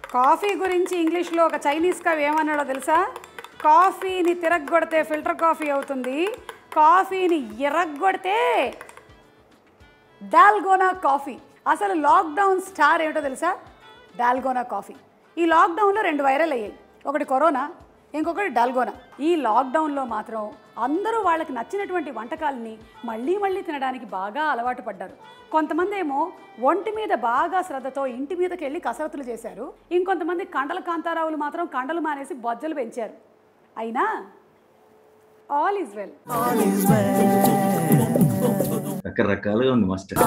Coffee గురించి ఇంగ్లీష్లో ఒక చైనీస్ కవి ఏమన్నాడో తెలుసా కాఫీని తిరగొడితే ఫిల్టర్ కాఫీ అవుతుంది కాఫీని ఎరగొడితే డాల్గోనా కాఫీ అసలు లాక్డౌన్ స్టార్ ఏమిటో తెలుసా డాల్గోనా కాఫీ ఈ లాక్డౌన్లో రెండు వైరల్ అయ్యాయి ఒకటి కరోనా ఇంకొకటి డాల్గోనా ఈ లాక్డౌన్లో మాత్రం అందరూ వాళ్ళకి నచ్చినటువంటి వంటకాలని మళ్ళీ మళ్ళీ తినడానికి బాగా అలవాటు పడ్డారు కొంతమంది ఏమో ఒంటి మీద బాగా శ్రద్ధతో ఇంటి మీదకి వెళ్ళి కసరత్తులు చేశారు ఇంకొంతమంది కండల కాంతారావులు మాత్రం కండలు మానేసి బొజ్జలు పెంచారు అయినా ఆల్ ఈజ్ వెల్ రకరకాలుగా ఉంది మాస్టర్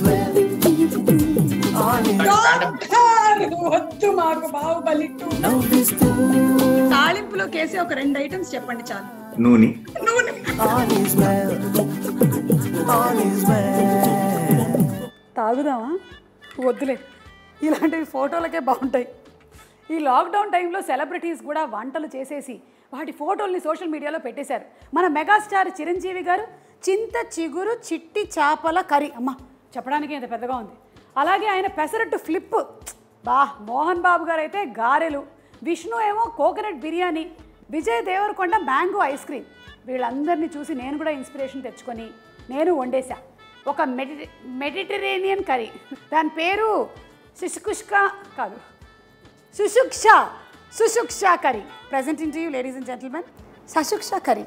వద్దు మాకు బాహుబలి తాళింపులో కేసి ఒక రెండు ఐటమ్స్ చెప్పండి చాలు నూనె నూనె తాగుదామా వద్దులే ఇలాంటివి ఫోటోలకే బాగుంటాయి ఈ లాక్డౌన్ టైంలో సెలబ్రిటీస్ కూడా వంటలు చేసేసి వాటి ఫోటోల్ని సోషల్ మీడియాలో పెట్టేశారు మన మెగాస్టార్ చిరంజీవి గారు చింత చిగురు చిట్టి చేపల కర్రీ అమ్మ చెప్పడానికి ఇంత పెద్దగా ఉంది అలాగే ఆయన పెసరట్టు ఫ్లిప్ బా మోహన్ బాబు గారు అయితే గారెలు విష్ణు ఏమో coconut biryani Vijay Devarakonda mango ice cream వీళ్ళందరినీ చూసి నేను కూడా ఇన్స్పిరేషన్ తెచ్చుకొని నేను వండేశా ఒక మెడి మెడిటరేనియన్ కర్రీ దాని పేరు శిశుకుష్క కాదు సుషుక్ష సుషుక్ష curry presenting to you ladies and gentlemen సశుక్ష కర్రీ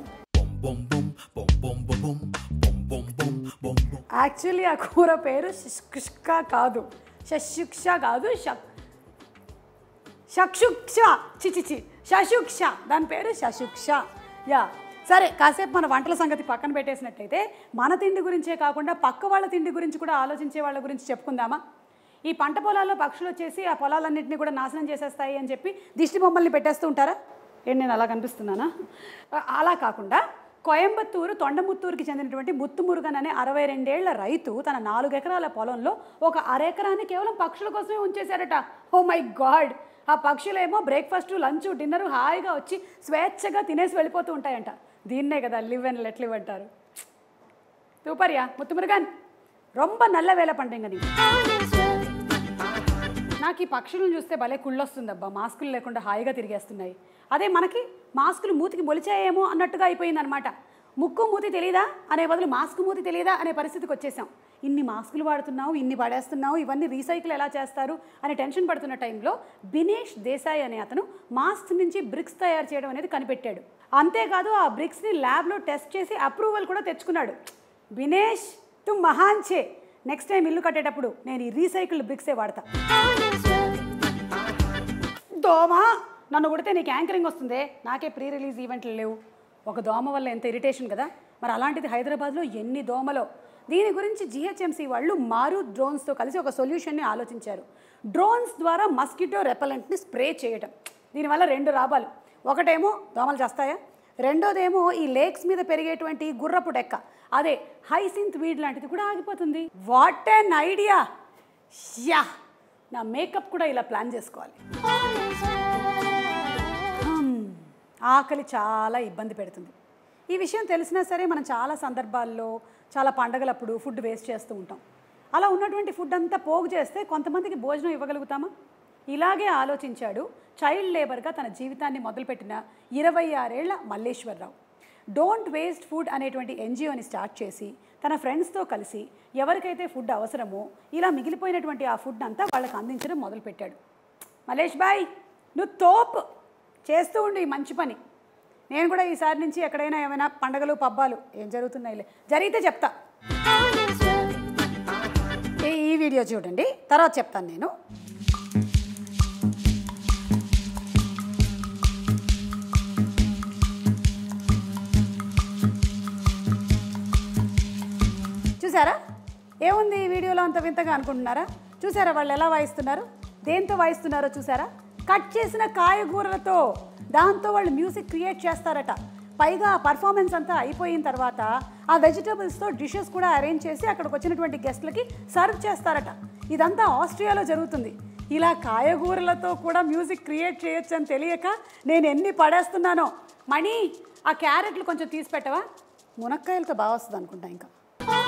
యాక్చువల్లీ ఆ కూర పేరు శుష్క కాదు శశుక్ష కాదు షక్ షక్షుక్ష చిచిచి శశుక్ష దాని పేరు శశుక్ష యా సరే కాసేపు మన వంటల సంగతి పక్కన పెట్టేసినట్టయితే మన తిండి గురించే కాకుండా పక్క వాళ్ళ తిండి గురించి కూడా ఆలోచించే వాళ్ళ గురించి చెప్పుకుందామా ఈ పంట పొలాల్లో పక్షులు వచ్చేసి ఆ పొలాలన్నింటినీ కూడా నాశనం చేసేస్తాయి అని చెప్పి దిష్టి బొమ్మల్ని పెట్టేస్తూ ఉంటారా ఏంటి నేను అలా కనిపిస్తున్నానా అ- అలా కాకుండా కోయంబత్తూరు తొండముత్తూరుకి చెందినటువంటి ముత్తుమురుగన్ అనే అరవై రెండేళ్ల రైతు తన నాలుగు ఎకరాల పొలంలో ఒక అరెకరాన్ని కేవలం పక్షుల కోసమే ఉంచేశారట ఓ మై గాడ్ ఆ పక్షులేమో బ్రేక్ఫాస్ట్ లంచ్ డిన్నర్ హాయిగా వచ్చి స్వేచ్ఛగా తినేసి వెళ్ళిపోతూ ఉంటాయంట దీన్నే కదా లివ్ అండ్ లెట్ లివ్ అంటారు సూపర్యా ముత్తుమురుగన్ రొంబ నల్ల వేల పండుగ నీకు నాకు ఈ పక్షులను చూస్తే భలే కుళ్ళొస్తుందబ్బా మాస్కులు లేకుండా హాయిగా తిరిగేస్తున్నాయి అదే మనకి మాస్కులు మూతికి మొలిచాయేమో అన్నట్టుగా అయిపోయిందనమాట ముక్కు మూతి తెలియదా అనే బదులు మాస్క్ మూతి తెలియదా అనే పరిస్థితికి వచ్చేసాం ఇన్ని మాస్కులు వాడుతున్నావు ఇన్ని పడేస్తున్నావు ఇవన్నీ రీసైకిల్ ఎలా చేస్తారు అని టెన్షన్ పడుతున్న టైంలో బినేష్ దేశాయ్ అనే అతను మాస్క్ నుంచి బ్రిక్స్ తయారు చేయడం అనేది కనిపెట్టాడు అంతేకాదు ఆ బ్రిక్స్ని ల్యాబ్లో టెస్ట్ చేసి అప్రూవల్ కూడా తెచ్చుకున్నాడు బినేష్ తు మహాంచే నెక్స్ట్ టైం ఇల్లు కట్టేటప్పుడు నేను ఈ రీసైకిల్డ్ బ్రిక్సే వాడతా దోమ నన్ను కొడితే నీకు యాంకరింగ్ వస్తుందే నాకే ప్రీ రిలీజ్ ఈవెంట్లు లేవు ఒక దోమ వల్ల ఎంత ఇరిటేషన్ కదా మరి అలాంటిది హైదరాబాద్లో ఎన్ని దోమలో దీని గురించి జిహెచ్ఎంసీ వాళ్ళు మారు డ్రోన్స్తో కలిసి ఒక సొల్యూషన్ని ఆలోచించారు డ్రోన్స్ ద్వారా మస్కిటో రెపలెంట్ని స్ప్రే చేయటం దీనివల్ల రెండు లాభాలు ఒకటేమో దోమలు చేస్తాయా రెండోదేమో ఈ లేక్స్ మీద పెరిగేటువంటి గుర్రపు డెక్క అదే హైసింత్ వీడ్ లాంటిది కూడా ఆగిపోతుంది వాట్ అన్ ఐడియా యా నా మేకప్ కూడా ఇలా ప్లాన్ చేసుకోవాలి హమ్, ఆకలి చాలా ఇబ్బంది పెడుతుంది ఈ విషయం తెలిసినా సరే మనం చాలా సందర్భాల్లో చాలా పండగలప్పుడు ఫుడ్ వేస్ట్ చేస్తూ ఉంటాం అలా ఉన్నటువంటి ఫుడ్ అంతా పోగు చేస్తే కొంతమందికి భోజనం ఇవ్వగలుగుతామా ఇలాగే ఆలోచించాడు చైల్డ్ లేబర్గా తన జీవితాన్ని మొదలుపెట్టిన ఇరవై ఆరేళ్ల మల్లేశ్వరరావు డోంట్ వేస్ట్ ఫుడ్ అనేటువంటి ఎన్జిఓని స్టార్ట్ చేసి తన ఫ్రెండ్స్తో కలిసి ఎవరికైతే ఫుడ్ అవసరమో ఇలా మిగిలిపోయినటువంటి ఆ ఫుడ్ అంతా వాళ్ళకి అందించడం మొదలుపెట్టాడు మలేష్ బాయ్ నువ్వు తోపు చేస్తూ ఉండు ఈ మంచి పని నేను కూడా ఈసారి నుంచి ఎక్కడైనా ఏమైనా పండగలు పబ్బాలు ఏం జరుగుతున్నాయిలే జరిగితే చెప్తా ఈ- ఈ వీడియో చూడండి తర్వాత చెప్తాను నేను చూసారా ఏముంది ఈ వీడియోలో అంత వింతగా అనుకుంటున్నారా చూసారా వాళ్ళు ఎలా వాయిస్తున్నారు దేంతో వాయిస్తున్నారో చూసారా కట్ చేసిన కాయగూరలతో దాంతో వాళ్ళు మ్యూజిక్ క్రియేట్ చేస్తారట పైగా ఆ పర్ఫార్మెన్స్ అంతా అయిపోయిన తర్వాత ఆ వెజిటబుల్స్తో డిషెస్ కూడా అరేంజ్ చేసి అక్కడికి వచ్చినటువంటి గెస్ట్లకి సర్వ్ చేస్తారట ఇదంతా ఆస్ట్రియాలో జరుగుతుంది ఇలా కాయగూరలతో కూడా మ్యూజిక్ క్రియేట్ చేయొచ్చు అని తెలియక నేను ఎన్ని పడేస్తున్నానో మణి ఆ క్యారెట్లు కొంచెం తీసి పెట్టవా మునక్కాయలతో బాగా వస్తుంది అనుకుంటా ఇంకా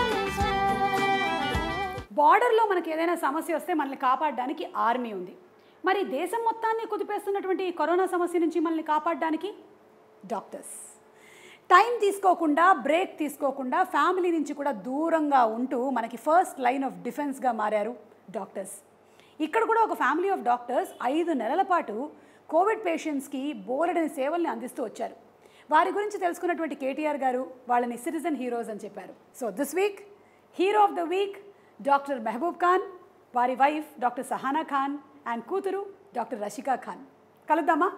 బార్డర్లో మనకి ఏదైనా సమస్య వస్తే మనల్ని కాపాడడానికి ఆర్మీ ఉంది మరి దేశం మొత్తాన్ని కుదిపేస్తున్నటువంటి ఈ కరోనా సమస్య నుంచి మనల్ని కాపాడడానికి డాక్టర్స్ టైం తీసుకోకుండా బ్రేక్ తీసుకోకుండా ఫ్యామిలీ నుంచి కూడా దూరంగా ఉంటూ మనకి ఫస్ట్ లైన్ ఆఫ్ డిఫెన్స్గా మారారు డాక్టర్స్ ఇక్కడ కూడా ఒక ఫ్యామిలీ ఆఫ్ డాక్టర్స్ ఐదు నెలల పాటు కోవిడ్ పేషెంట్స్కి బోలెడని సేవల్ని అందిస్తూ వచ్చారు వారి గురించి తెలుసుకున్నటువంటి కేటీఆర్ గారు వాళ్ళని సిటిజన్ హీరోస్ అని చెప్పారు so this week hero of the week doctor Mehboob Khan వారి wife doctor Sahana Khan and కూతురు డాక్టర్ రషికా ఖాన్ కలుద్దామా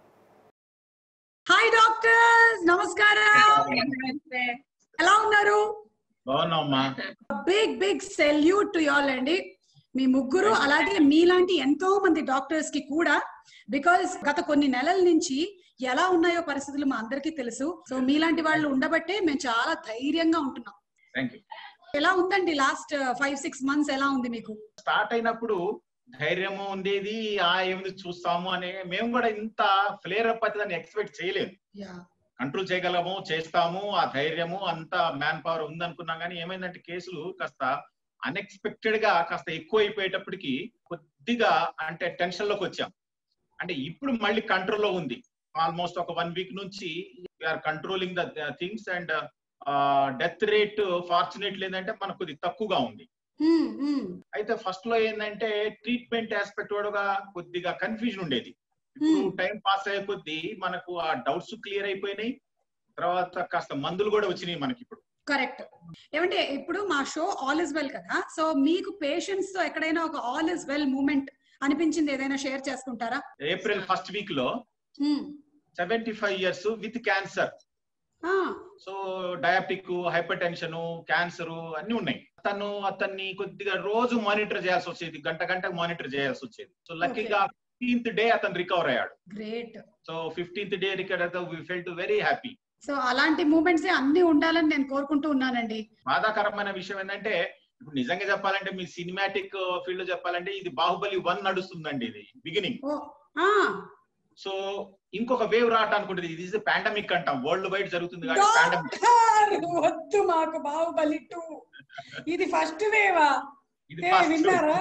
హాయ్ డాక్టర్స్ నమస్కారం ఎలా ఉన్నారు బాగున్నామ్మా big big salute to y'all అండి మీ ముగ్గురు అలాగే మీలాంటి ఎంతో మంది డాక్టర్స్ కి కూడా బికాస్ గత కొన్ని నెలల నుంచి ఎలా ఉన్నాయో పరిస్థితులు మా అందరికీ తెలుసు సో మీలాంటి వాళ్ళు ఉండబట్టే మేము చాలా ధైర్యంగా ఉంటున్నాం థ్యాంక్ యూ ఎలా ఉందండి లాస్ట్ ఫైవ్ సిక్స్ మంత్స్ ఎలా ఉంది మీకు స్టార్ట్ అయినప్పుడు ధైర్యము ఉండేది ఆ ఏమిది చూస్తాము అనే మేము కూడా ఇంత ఫ్లేర్ అప్ అవుతుందని ఎక్స్పెక్ట్ చేయలేదు కంట్రోల్ చేయగలము చేస్తాము ఆ ధైర్యము అంత మ్యాన్ పవర్ ఉందనుకున్నాం కానీ ఏమైందంటే కేసులు కాస్త అన్ఎక్స్పెక్టెడ్ గా కాస్త ఎక్కువ అయిపోయేటప్పటికి కొద్దిగా అంటే టెన్షన్ లోకి వచ్చాం అంటే ఇప్పుడు మళ్ళీ కంట్రోల్లో ఉంది ఆల్మోస్ట్ ఒక వన్ వీక్ నుంచి are controlling the things and death rate fortunately ఏంటంటే మనకు కొద్ది తక్కువగా ఉంది Hmm, hmm. అయితే ఫస్ట్ లో ఏంటంటే ట్రీట్మెంట్ ఆస్పెక్ట్ కూడా కొద్దిగా కన్ఫ్యూజన్ ఉండేది ఇప్పుడు Hmm. టైం పాస్ అయ్యే కొద్దీ మనకు ఆ డౌట్స్ క్లియర్ అయిపోయినాయి తర్వాత కాస్త మందులు కూడా వచ్చినాయి మనకి ఇప్పుడు కరెక్ట్ ఏమంటే ఇప్పుడు మా షో ఆల్ ఇస్ వెల్ కదా సో మీకు పేషెంట్స్ తో ఎక్కడైనా ఒక ఆల్ ఇస్ వెల్ మూమెంట్ అనిపించింది ఏదైనా షేర్ చేసుకుంటారా ఏప్రిల్ ఫస్ట్ వీక్ లో seventy five years with cancer so diabetic hypertension cancer అన్ని ఉన్నాయి తను అతన్ని కొద్దిగా రోజు మానిటర్ చేయాల్సి వచ్చేది గంట గంట మానిటర్ చేయాల్సి వచ్చేది సో లక్కీగా ఫిఫ్టీన్త్ డే అతను రికవర్ అయ్యాడు great so fifteenth day recover అయితే we felt very happy so అలాంటి మూమెంట్స్ అన్ని ఉండాలని నేను కోరుకుంటూ ఉన్నానండి బాధాకరమైన విషయం ఏంటంటే ఇప్పుడు నిజంగా చెప్పాలంటే మీ సినిమాటిక్ ఫీల్డ్ చెప్పాలంటే ఇది బాహుబలి వన్ నడుస్తుందండి ఇది బిగినింగ్ ఓ ఆ సో ఇంకొక వేవ్ రావటానికి ఉంటుంది ఇది ఇస్ పాండమిక్ అంటాం వరల్డ్ వైడ్ జరుగుతుంది కాబట్టి పాండమిక్ డాక్టర్ వద్దు మాకు బాహుబలి టూ ఇది ఫస్ట్ వేవా ఇది ఏ, first. విన్నారా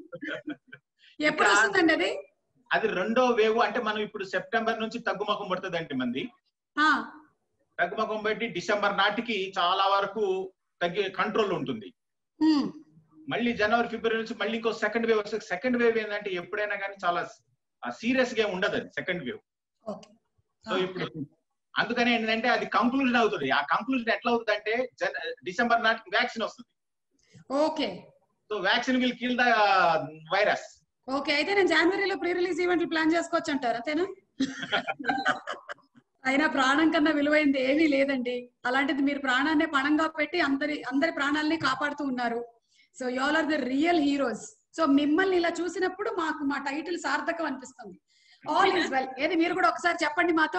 ఎప్పుడు వస్తుందండి అది అది రెండో వేవ్ అంటే మనం ఇప్పుడు సెప్టెంబర్ నుంచి తగ్గుముఖం పడుతుంది అంటే మంది ఆ, తగ్గుముఖం పెట్టి డిసెంబర్ నాటికి చాలా వరకు తగ్గే కంట్రోల్ ఉంటుంది ఉమ్, మళ్ళీ జనవరి ఫిబ్రవరి నుంచి మళ్ళీ ఇంకో సెకండ్ వేవ్ వస్తుంది సెకండ్ వేవ్ ఏంటంటే ఎప్పుడైనా కానీ చాలా సీరియస్ గా ఉండదు అది సెకండ్ వేవ్ ఓకే సో ఇప్పుడు అందుకని ఏంటంటే అది కంక్లూజన్ అవుతుంది ఆ కంక్లూజన్ ఎట్లా అవుతుంది అంటే డిసెంబర్ నాటికి వ్యాక్సిన్ వస్తుంది okay so vaccine will kill the virus okay అయితే నేను జనవరిలో ప్రీ రిలీజ్ ఈవెంట్లు ప్లాన్ చేసుకోవచ్చు అంటారు అంతేనా అయినా ప్రాణం కన్నా విలువైంది ఏమీ లేదండి అలాంటిది మీరు ప్రాణాన్ని పణంగా పెట్టి అందరి అందరి ప్రాణాలని కాపాడుతూ ఉన్నారు so all are the real heroes so మిమ్మల్ని ఇలా చూసినప్పుడు మాకు మా టైటిల్ సార్థకం అనిపిస్తుంది ఆల్ ఈస్ వెల్ ఏది మీరు కూడా ఒకసారి చెప్పండి మాతో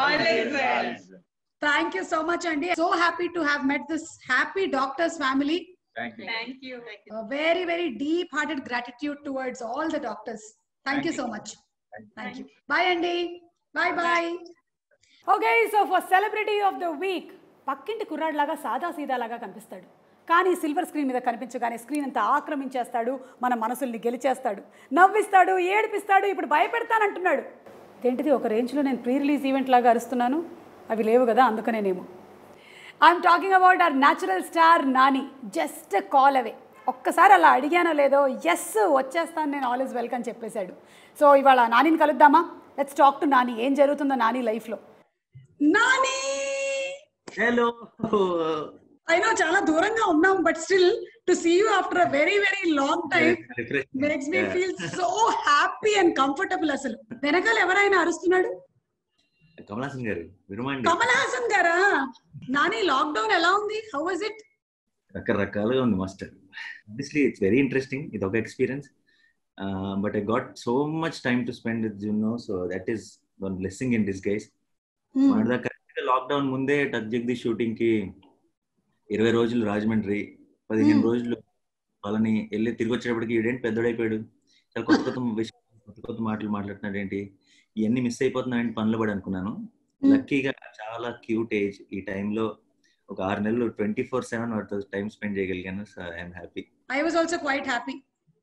థ్యాంక్ యూ సో మచ్ అండి so happy to have met this happy doctors family thank you Thank you. very very deep hearted gratitude towards all the doctors thank, Thank you you. so much thank you bye andy bye bye okay so for celebrity of the week పక్కింటి కుర్రాడిలాగా సాదా సీదాలాగా కనిపిస్తాడు కానీ silver screen మీద కనిపించగానే screen అంతా ఆక్రమించేస్తాడు మన మనసుల్ని గెలిచేస్తాడు నవ్విస్తాడు ఏడిపిస్తాడు ఇప్పుడు భయపెడతానంటున్నాడు ఏంటిది ఒక రేంజ్లో నేను ప్రీ రిలీజ్ ఈవెంట్ లాగా అరుస్తున్నాను అవి లేవు కదా అందుకనేనేమో I'm talking about our natural star Nani just call away ఒక్కసారి అలా అడిగానో లేదో ఎస్ వచ్చేస్తాను నేను ఆల్ ఇస్ వెల్కమ్ చెప్పేశాడు సో ఇవాళ నానిని కలుద్దామా లెట్స్ టాక్ టు నాని ఏం జరుగుతుందో నాని లైఫ్లో నాని హలో అయినా చాలా దూరంగా ఉన్నాం but still to see you after a very very long time makes me feel so happy and comfortable అసలు వెనకాల ఎవరైనా అరుస్తున్నాడు కమలాసన్ గారు వినమండి కమల్ హాసన్ గారా నాని లాక్డౌన్ ఎలా ఉంది హౌ వాజ్ ఇట్ రకరకాలుగా ఉంది master obviously it's very interesting ఇది ఒక experience but I got so much time to spend with Junno so that is one blessing in this guys correct lockdown ముందే టచ్ జగదీష్ షూటింగ్ కి ఇరవై రోజులు రాజమండ్రి పదిహేను Hmm. రోజులు వాళ్ళని వెళ్ళి తిరిగి వచ్చేటప్పటికి ఈడేంటి పెద్దోడైపోయాడు చాలా కొత్త కొత్త విషయాలు కొత్త కొత్త మాటలు మాట్లాడుతున్నాడు ఏంటి ఇవన్నీ మిస్ అయిపోతున్నాయంటే పనులు పడి అనుకున్నాను Hmm. లక్కీగా చాలా క్యూట్ ఏజ్ ఈ టైంలో ఒక ఆరు నెలలు ట్వంటీ ఫోర్ సెవెన్ వాటితో టైం స్పెండ్ చేయగలిగాను so I'm happy I was also quite happy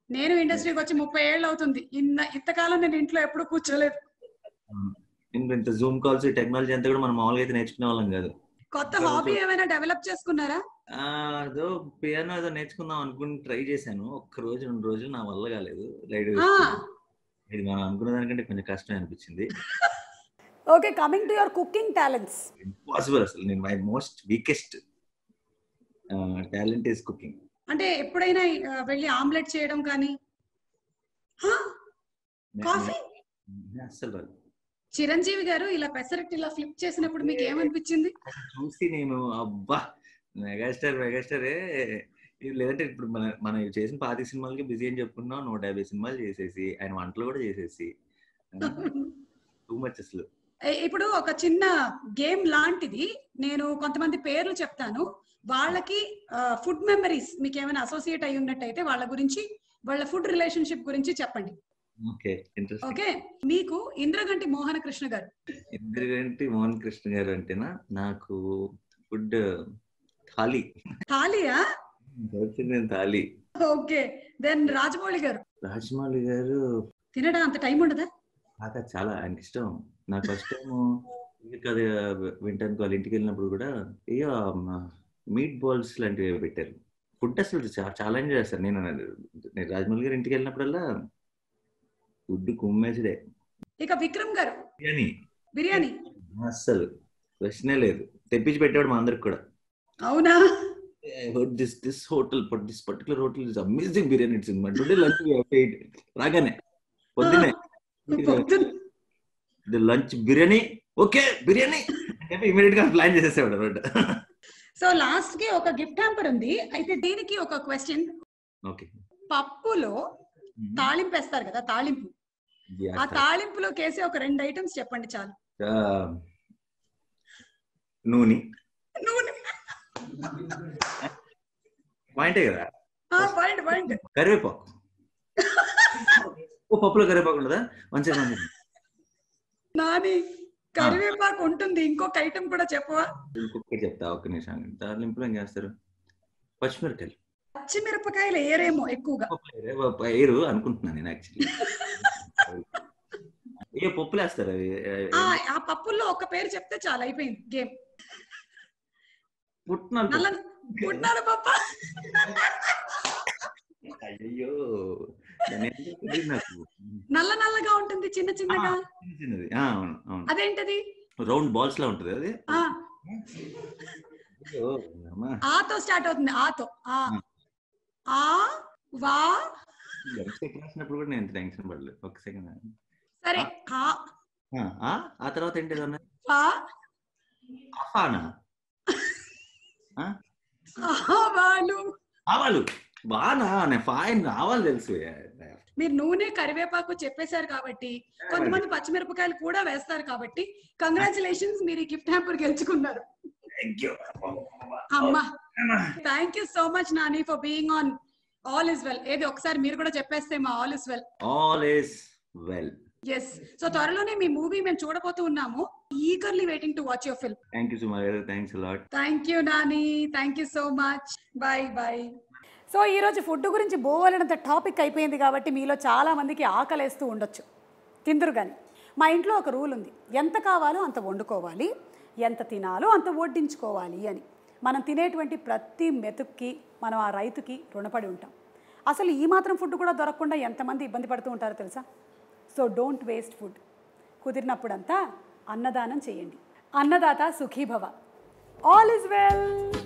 నేను ఇండస్ట్రీకి వచ్చి ముప్పై ఏళ్ళు అవుతుంది ఇన్న ఇంతకాలం నేను ఇంట్లో ఎప్పుడు కూర్చోలేదు ఇంత ఇంత జూమ్ కాల్స్ టెక్నాలజీ అంతా కూడా మనం మామూలుగా అయితే నేర్చుకునే వాళ్ళం కాదు కొత్త హాబీ ఏమైనా డెవలప్ చేసుకున్నారా ఆ, ఏదో పియానో ఏదో నేర్చుకుందాం అనుకుని ట్రై చేశాను ఒక్క రోజు రెండు రోజులు నా వల్ల కాలేదు లైట్ ఆ, ఇది మనం అనుకున్న దానికంటే కొంచెం కష్టం అనిపించింది okay coming to your cooking talents impossible అసలు నేను my most weakest talent is cooking అంటే ఎప్పుడైనా ఆ, వెళ్ళి ఆమ్లెట్ చేయడం కానీ కాఫీ అసలు రాదు. చిరంజీవి గారు ఇలా పెసరట్టు ఇలా ఫ్లిప్ చేసినప్పుడు మీకు ఏమనిపించింది చూసి నేను అబ్బా మెగాస్టార్ మెగాస్టారే ఇది లేదంటే ఇప్పుడు మన మనం ఇవి చేసిన పాతి సినిమాలకి బిజీ అని చెప్పుకున్నాం నూట యాభై సినిమాలు చేసేసి ఆయన వంటలు కూడా చేసేసి టూ మచ్ అసలు ఏ- ఇప్పుడు ఒక చిన్న గేమ్ లాంటిది నేను కొంతమంది పేర్లు చెప్తాను వాళ్ళకి ఫుడ్ మెమరీస్ మీకు ఏమైనా అసోసియేట్ అయి ఉన్నట్టయితే వాళ్ళ గురించి వాళ్ళ ఫుడ్ రిలేషన్షిప్ గురించి చెప్పండి ఓకే ఇంట్రెస్ట్ ఓకే మీకు ఇంద్రగంటి మోహన కృష్ణ గారు ఎందుకంటే మోహన్ కృష్ణ గారు అంటేనా నాకు ఫుడ్ థాలీ థాలియా వచ్చింది నేను థాలీ ఓకే దెన్ రాజమౌళి గారు రాజమౌళి గారు తినడా అంత టైం ఉండదా నాకు అది చాలా ఆయనకి ఇష్టం నాకు ఫస్ట్ టైం కథ వింటానికి వాళ్ళ ఇంటికి వెళ్ళినప్పుడు కూడా అయ్యో మీట్ బాల్స్ లాంటివి పెట్టారు ఫుడ్ అసలు చా- చాలా ఎంజాయ్ చేస్తారు నేను నేను రాజమౌళి గారి ఇంటికి వెళ్ళినప్పుడల్లా ఫుడ్ కుమ్మేసిడే ఇక విక్రమ్ గారు బిర్యానీ బిర్యానీ అస్సలు ప్రశ్నే లేదు తెప్పించి పెట్టాడు మా అందరికి కూడా అవునా this this hotel this particular hotel is amazing biryani it's today lunch రాగానే పొద్దున్నే పొద్దున్న లంచ్ బిర్యానీ ఓకే బిర్యానీ చెప్పి ఇమీడియట్ గా ప్లాన్ చేసేసాడు అనమాట సో లాస్ట్ కి ఒక గిఫ్ట్ హ్యాంపర్ ఉంది అయితే దీనికి ఒక క్వశ్చన్ ఓకే పప్పులో తాళింపు వేస్తారు కదా తాళింపు ఆ తాళింపులో కేసి ఒక రెండు ఐటమ్స్ చెప్పండి చాలు నూనె నూనె పాయింటే కదా పాయింట్ పాయింట్ కరివేపాకు ఓ పప్పులో కరివేపాకు ఉండదా మంచిగా మంచిది నాని కరివేపాకు ఉంటుంది ఇంకొక ఐటమ్ కూడా చెప్పవా ఇంకొకటి చెప్తా ఒక్క నిమిషం తాలింపులో ఏం చేస్తారు పచ్చిమిరకాయలు పచ్చిమిరపకాయలు ఏరేమో ఎక్కువగా పప్పు వేయరు అనుకుంటున్నాను నేను యాక్చువల్లీ ఏ పప్పులు వేస్తారు అవి ఆ ఆ పప్పుల్లో ఒక పేరు చెప్తే చాలా అయిపోయింది గేమ్ పుట్నాలు నల్ల పుట్నాల పప్ప అయ్యో దాని ఏంటో తెలియదు నాకు నల్ల నల్లగా ఉంటుంది చిన్న చిన్నగా చిన్న చిన్నది ఆ, అవును అవును అదేంటది రౌండ్ బాల్స్ లా ఉంటది అది ఆ అయ్యో, అమ్మా. ఆతో స్టార్ట్ అవుతుంది ఆతో ఆ ఆ వా ఎంసెట్ రాసినప్పుడు కూడా నేను ఇంత టెన్షన్ పడలేదు ఒక సెకండ్ సరే ఆ ఆ తర్వాత ఏంటి అన్న వా అఫానా ఆవాలు ఆవాలు బానా నేను ఫైన్ ఆవాలు తెలుసు మీరు నూనె కరివేపాకు చెప్పేశారు కాబట్టి కొంతమంది పచ్చిమిరపకాయలు కూడా వేస్తారు కాబట్టి కంగ్రాచులేషన్స్ మీరు ఈ గిఫ్ట్ హ్యాంపర్ గెలుచుకున్నారు థ్యాంక్ యూ అమ్మా thank you so much Nani for being on all is well ఏది ఒకసారి మీరు కూడా చెప్పేస్తే మా all is well all is well yes so త్వరలోనే మీ మూవీ మేము చూడబోతూ ఉన్నాము eagerly waiting to watch your film thank you Suma garu thanks lot thank you Nani thank you so much bye bye so ఈరోజు ఫుడ్ గురించి బోవలనంత టాపిక్ అయిపోయింది కాబట్టి మీలో చాలా మందికి ఆకలేస్తూ ఉండొచ్చు తిందురు కానీ మా ఇంట్లో ఒక రూల్ ఉంది ఎంత కావాలో అంత వండుకోవాలి ఎంత తినాలో అంత వడ్డించుకోవాలి అని మనం తినేటువంటి ప్రతి మెతుక్కి మనం ఆ రైతుకి రుణపడి ఉంటాం అసలు ఈ మాత్రం ఫుడ్ కూడా దొరకకుండా ఎంతమంది ఇబ్బంది పడుతూ ఉంటారో తెలుసా సో డోంట్ వేస్ట్ ఫుడ్ కుదిరినప్పుడంతా అన్నదానం చేయండి అన్నదాత సుఖీభవ ఆల్ ఇస్ వెల్